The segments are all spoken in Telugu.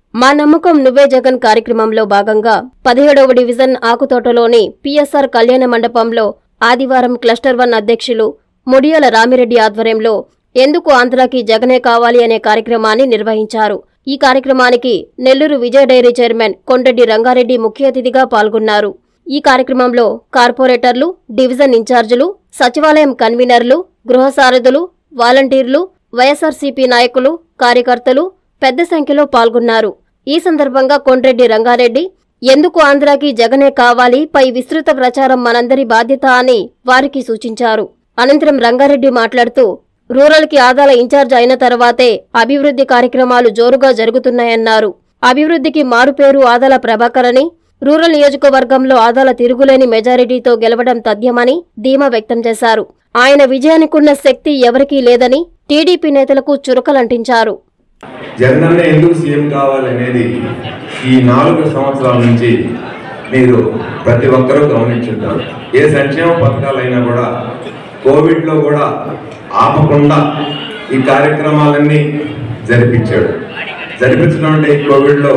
మా నమ్మకం నువ్వే జగన్ కార్యక్రమంలో భాగంగా పదిహేడవ డివిజన్ ఆకుతోటలోని పిఎస్ఆర్ కళ్యాణ మండపంలో ఆదివారం క్లస్టర్ వన్ అధ్యక్షులు ముడియాల రామిరెడ్డి ఆధ్వర్యంలో ఎందుకు ఆంధ్రాకి జగనే కావాలి అనే కార్యక్రమాన్ని నిర్వహించారు ఈ కార్యక్రమానికి నెల్లూరు విజయ డైరీ చైర్మన్ కొండెడ్డి రంగారెడ్డి ముఖ్య అతిథిగా పాల్గొన్నారు ఈ కార్యక్రమంలో కార్పొరేటర్లు డివిజన్ ఇన్ఛార్జీలు సచివాలయం కన్వీనర్లు గృహ సారథులు వాలంటీర్లు వైఎస్ఆర్సీపీ నాయకులు కార్యకర్తలు పెద్ద సంఖ్యలో పాల్గొన్నారు ఈ సందర్భంగా కొండ్రెడ్డి రంగారెడ్డి ఎందుకు ఆంధ్రాకి జగనే కావాలి పై విస్తృత ప్రచారం మనందరి బాధ్యత అని వారికి సూచించారు అనంతరం రంగారెడ్డి మాట్లాడుతూ రూరల్కి ఆదాల ఇన్ఛార్జ్ అయిన తర్వాతే అభివృద్ధి కార్యక్రమాలు జోరుగా జరుగుతున్నాయన్నారు అభివృద్ధికి మారుపేరు ఆదాల ప్రభాకర్ అని రూరల్ నియోజకవర్గంలో ఆదాల తిరుగులేని మెజారిటీతో గెలవడం తథ్యమని ధీమా వ్యక్తం చేశారు ఆయన విజయానికున్న శక్తి ఎవరికీ లేదని టీడీపీ నేతలకు చురకలంటించారు జగనన్న ఎందుకు సీఎం కావాలనేది ఈ నాలుగు సంవత్సరాల నుంచి మీరు ప్రతి ఒక్కరూ గమనించుంటారు ఏ సంక్షేమ పథకాలైనా కూడా కోవిడ్లో కూడా ఆపకుండా ఈ కార్యక్రమాలన్నీ జరిపించాడు జరిపించడం అంటే ఈ కోవిడ్లో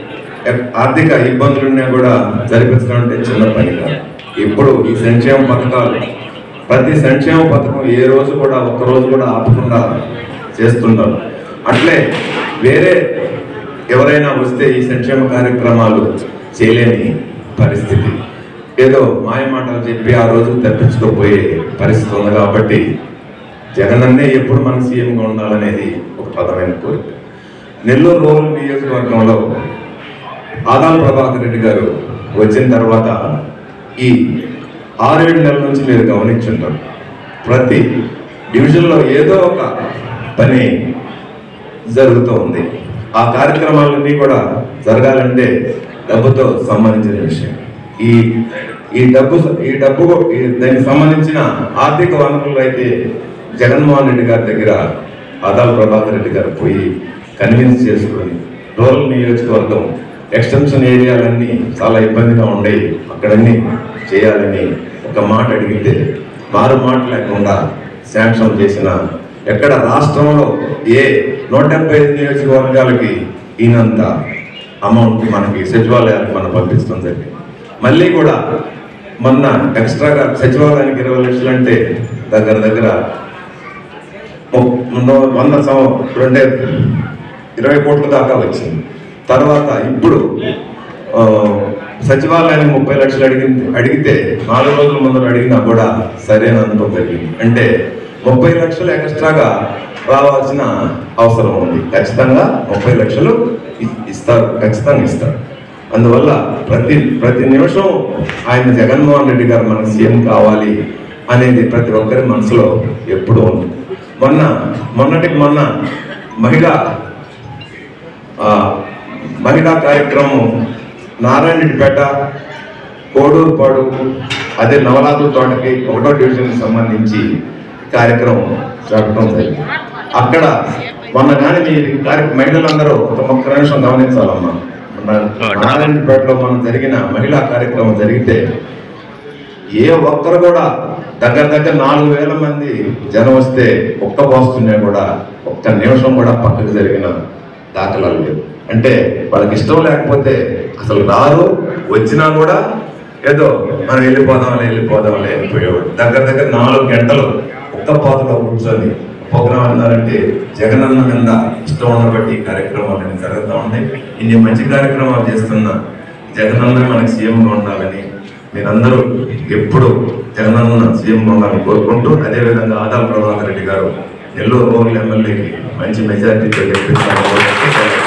ఆర్థిక ఇబ్బందులున్నా కూడా జరిపించడం అంటే చిన్న పని కాదు ఇప్పుడు ఈ సంక్షేమ పథకాలు ప్రతి సంక్షేమ పథకం ఏ రోజు కూడా ఒక్క రోజు కూడా ఆపకుండా చేస్తున్నారు అట్లే వేరే ఎవరైనా వస్తే ఈ సంక్షేమ కార్యక్రమాలు చేయలేని పరిస్థితి ఏదో మాయ మాటలు చెప్పి ఆ రోజు తప్పించుకోపోయే పరిస్థితి ఉంది కాబట్టి జగనన్నే ఎప్పుడు మన సీఎంగా ఉండాలనేది ఒక ప్రధానమైన కోరిక నెల్లూరు రూరల్ నియోజకవర్గంలో ఆదాల్ ప్రభాకర్ రెడ్డి గారు వచ్చిన తర్వాత ఈ ఆరేడు నెలల నుంచి మీరు గమనించుంటారు ప్రతి డివిజన్లో ఏదో ఒక పని జరుగుతూ ఉంది ఆ కార్యక్రమాలన్నీ కూడా జరగాలంటే డబ్బుతో సంబంధించిన విషయం ఈ ఈ డబ్బు ఈ డబ్బు ఈ దానికి సంబంధించిన ఆర్థిక వనరులు అయితే జగన్మోహన్ రెడ్డి గారి దగ్గర ఆదాల్ ప్రభాకర్ రెడ్డి గారు పోయి కన్విన్స్ చేసుకొని రూరల్ నియోజకవర్గం ఎక్స్టెన్షన్ ఏరియాలన్నీ చాలా ఇబ్బందిగా ఉండేవి అక్కడన్నీ చేయాలని ఒక మాట అడిగితే మారు మాట లేకుండా శాంక్షన్ చేసిన ఎక్కడ రాష్ట్రంలో ఏ నూట డెబ్బై ఐదు నియోజకవర్గాలకి ఈయనంత అమౌంట్ మనకి సచివాలయాలకు మనం పంపిస్తాం జరిగింది మళ్ళీ కూడా మొన్న ఎక్స్ట్రాగా సచివాలయానికి ఇరవై లక్షలు అంటే దగ్గర దగ్గర ము- ముందు- వంద సంవ- రెండే ఇరవై కోట్ల దాకా వచ్చింది తర్వాత ఇప్పుడు ఆ, సచివాలయానికి ముప్పై లక్షలు అడిగి అడిగితే నాలుగు రోజుల ముందు అడిగినా కూడా సరైన అనుభవం జరిగింది అంటే ముప్పై లక్షలు ఎక్స్ట్రాగా రావాల్సిన అవసరం ఉంది ఖచ్చితంగా ముప్పై లక్షలు ఇ- ఇస్తారు ఖచ్చితంగా ఇస్తారు అందువల్ల ప్రతి ప్రతి నిమిషం ఆయన జగన్మోహన్ రెడ్డి గారు మనకు సీఎం కావాలి అనేది ప్రతి ఒక్కరి మనసులో ఎప్పుడూ ఉంది మొన్న మొన్నటికి మొన్న మహిళా ఆ, మహిళా కార్యక్రమం నారాయణపేట కోడూరుపాడు అదే నవరాత్రుల తోటకి ఒకటో డివిజన్కి సంబంధించి కార్యక్రమం జరగడం జరిగింది అక్కడ మొన్న కానీ మీ కార్య మహిళలందరూ ఒక ఒక్క నిమిషం గమనించాలమ్మా మొన్న నారాయణపేటలో మనం జరిగిన మహిళా కార్యక్రమం జరిగితే ఏ ఒక్కరు కూడా దగ్గర దగ్గర నాలుగు వేల మంది జనం వస్తే ఒక్క పోస్తున్నా కూడా ఒక్క నిమిషం కూడా పక్కకు జరిగిన దాఖలాలు లేవు అంటే వాళ్ళకి ఇష్టం లేకపోతే అసలు రారు వచ్చినా కూడా ఏదో మనం వెళ్ళిపోదాంలే వెళ్ళిపోదాంలే వెళ్ళిపోయేవాడు దగ్గర దగ్గర నాలుగు గంటలు ఒక్క పోతలో కూర్చొని ప్రోగ్రాం అన్నారంటే జగనన్న మీద ఇష్టం ఉన్నబట్టి ఈ కార్యక్రమాలు అన్ని జరుగుతూ ఉంటాయి ఇన్ని మంచి కార్యక్రమాలు చేస్తున్న జగనన్న మనకి సీఎంగా ఉండాలని మీరందరూ ఎప్పుడు జగనన్న సీఎంగా ఉండాలని కోరుకుంటూ అదేవిధంగా ఆదాల్ ప్రభాకర్ రెడ్డి గారు నెల్లూరు రూరల్ ఎమ్మెల్యేకి మంచి మెజార్టీతో గెలిపించాలని కోరుకుంటూ